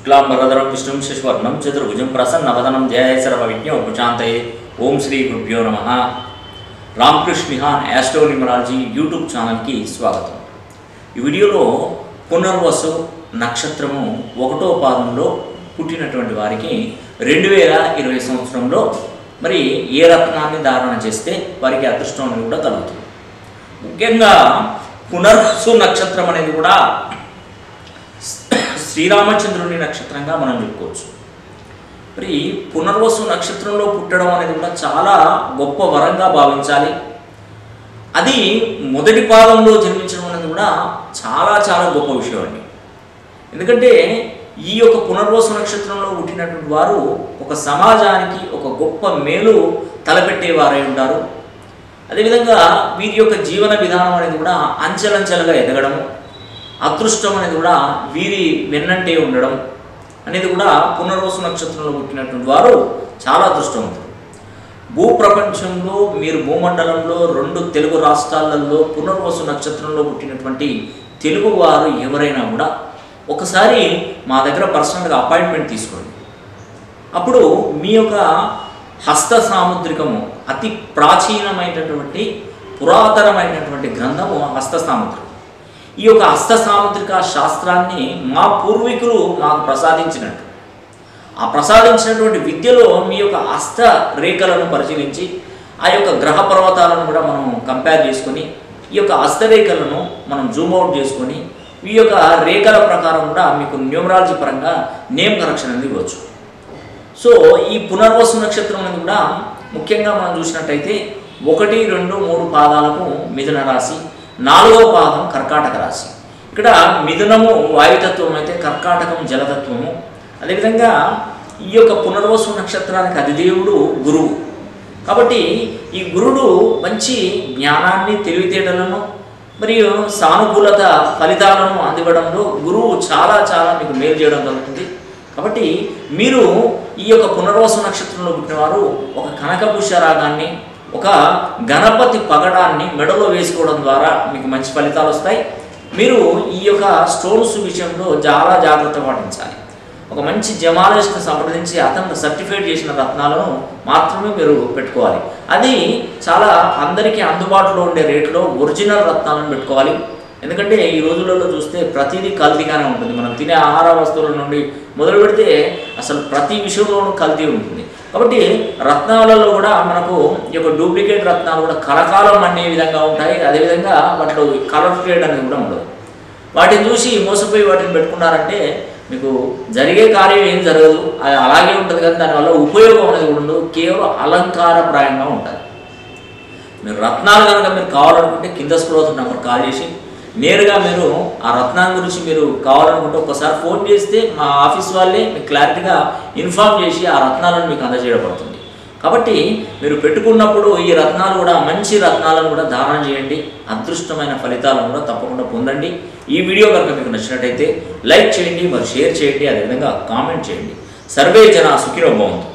శుక్లాంబరధరం విష్ణుం శశివర్ణం చతుర్భుజం ప్రసన్నవదనం ధ్యాయ సర్వ విజ్ఞోపశాంతయే ఓం శ్రీ గురుభ్యో నమ Ramakrishna Nihan astro numerology YouTube ఛానల్కి స్వాగతం ఈ వీడియోలో పునర్వసు నక్షత్రము ఒకటో పాదంలో పుట్టినటువంటి వారికి రెండు వేల ఇరవై సంవత్సరంలో మరి ఏ రత్నాన్ని ధారణ చేస్తే వారికి అదృష్టం అనేది కూడా కలుగుతుంది ముఖ్యంగా పునర్వసు నక్షత్రం అనేది కూడా శ్రీరామచంద్రుని నక్షత్రంగా మనం చెప్పుకోవచ్చు మరి పునర్వసు నక్షత్రంలో పుట్టడం అనేది కూడా చాలా గొప్ప వరంగా భావించాలి అది మొదటి పాదంలో జన్మించడం అనేది కూడా చాలా చాలా గొప్ప విషయం అండి ఎందుకంటే ఈ యొక్క పునర్వసు నక్షత్రంలో పుట్టినటువంటి వారు ఒక సమాజానికి ఒక గొప్ప మేలు తలపెట్టేవారై ఉంటారు అదేవిధంగా వీరి యొక్క జీవన విధానం అనేది కూడా అంచెలంచెలుగా ఎదగడము అదృష్టం అనేది కూడా వీరి వెన్నంటే ఉండడం అనేది కూడా పునర్వసు నక్షత్రంలో పుట్టినటువంటి వారు చాలా అదృష్టవంతులు భూప్రపంచంలో మీరు భూమండలంలో రెండు తెలుగు రాష్ట్రాలలో పునర్వసు నక్షత్రంలో పుట్టినటువంటి తెలుగు వారు ఎవరైనా కూడా ఒకసారి మా దగ్గర పర్సనల్గా అపాయింట్మెంట్ తీసుకోండి అప్పుడు మీ యొక్క హస్త సాముద్రికము అతి ప్రాచీనమైనటువంటి పురాతనమైనటువంటి గ్రంథము హస్త సాముద్రికం ఈ యొక్క హస్త సాముద్రిక శాస్త్రాన్ని మా పూర్వీకులు మాకు ప్రసాదించినట్టు ఆ ప్రసాదించినటువంటి విద్యలో మీ యొక్క హస్త రేఖలను పరిశీలించి ఆ యొక్క గ్రహ పర్వతాలను కూడా మనం కంపేర్ చేసుకొని ఈ యొక్క హస్తరేఖలను మనం జూమ్ అవుట్ చేసుకొని ఈ యొక్క రేఖల ప్రకారం కూడా మీకు న్యూమరాలజీ పరంగా నేమ్ కరెక్షన్ అనేది ఇవ్వచ్చు సో ఈ పునర్వసు నక్షత్రం అనేది కూడా ముఖ్యంగా మనం చూసినట్టయితే ఒకటి రెండు మూడు పాదాలకు మిథున రాశి నాలుగవ పాదం కర్కాటక రాశి ఇక్కడ మిథునము వాయుతత్వం అయితే కర్కాటకం జలతత్వము అదేవిధంగా ఈ యొక్క పునర్వసు నక్షత్రానికి అధిదేవుడు గురువు కాబట్టి ఈ గురుడు మంచి జ్ఞానాన్ని తెలివితేటలను మరియు సానుకూలత ఫలితాలను అందివ్వడంలో గురువు చాలా చాలా మీకు మేలు చేయడం జరుగుతుంది కాబట్టి మీరు ఈ యొక్క పునర్వసు నక్షత్రంలో పుట్టినవారు ఒక కనకపుష్య రాగాన్ని ఒక గణపతి పగడాన్ని మెడలో వేసుకోవడం ద్వారా మీకు మంచి ఫలితాలు వస్తాయి మీరు ఈ యొక్క స్టోన్స్ విషయంలో చాలా జాగ్రత్త పాటించాలి ఒక మంచి జమాలజిస్ట్ని సంప్రదించి అతను సర్టిఫైడ్ చేసిన రత్నాలను మాత్రమే మీరు పెట్టుకోవాలి అది చాలా అందరికీ అందుబాటులో ఉండే రేట్లో ఒరిజినల్ రత్నాలను పెట్టుకోవాలి ఎందుకంటే ఈ రోజులలో చూస్తే ప్రతిదీ కల్తీగానే ఉంటుంది మనం తినే ఆహార వస్తువుల నుండి మొదలు పెడితే అసలు ప్రతి విషయంలోనూ కల్తీ ఉంటుంది కాబట్టి రత్నాలలో కూడా మనకు ఈ యొక్క డూప్లికేట్ రత్నాలు కూడా కలకాలం అనే విధంగా ఉంటాయి అదేవిధంగా వాటిలో కలర్ ట్రేడ్ అనేది కూడా ఉండదు వాటిని చూసి మోసపోయి వాటిని పెట్టుకున్నారంటే మీకు జరిగే కార్యం ఏం జరగదు అది అలాగే ఉంటుంది కానీ దానివల్ల ఉపయోగం అనేది కూడా ఉండదు కేవలం అలంకారప్రాయంగా ఉంటుంది మీరు రత్నాలు కనుక మీరు కావాలనుకుంటే కింద స్క్రోత్ నెంబర్ కాల్ చేసి నేరుగా మీరు ఆ రత్నాల గురించి మీరు కావాలనుకుంటే ఒకసారి ఫోన్ చేస్తే మా ఆఫీస్ వాళ్ళే మీకు క్లారిటీగా ఇన్ఫామ్ చేసి ఆ రత్నాలను మీకు అందజేయబడుతుంది కాబట్టి మీరు పెట్టుకున్నప్పుడు ఈ రత్నాలు కూడా మంచి రత్నాలను కూడా ధారణ చేయండి అదృష్టమైన ఫలితాలను కూడా తప్పకుండా పొందండి ఈ వీడియో కనుక మీకు నచ్చినట్టయితే లైక్ చేయండి మరి షేర్ చేయండి అదేవిధంగా కామెంట్ చేయండి సర్వే జన సుఖినో భవంతు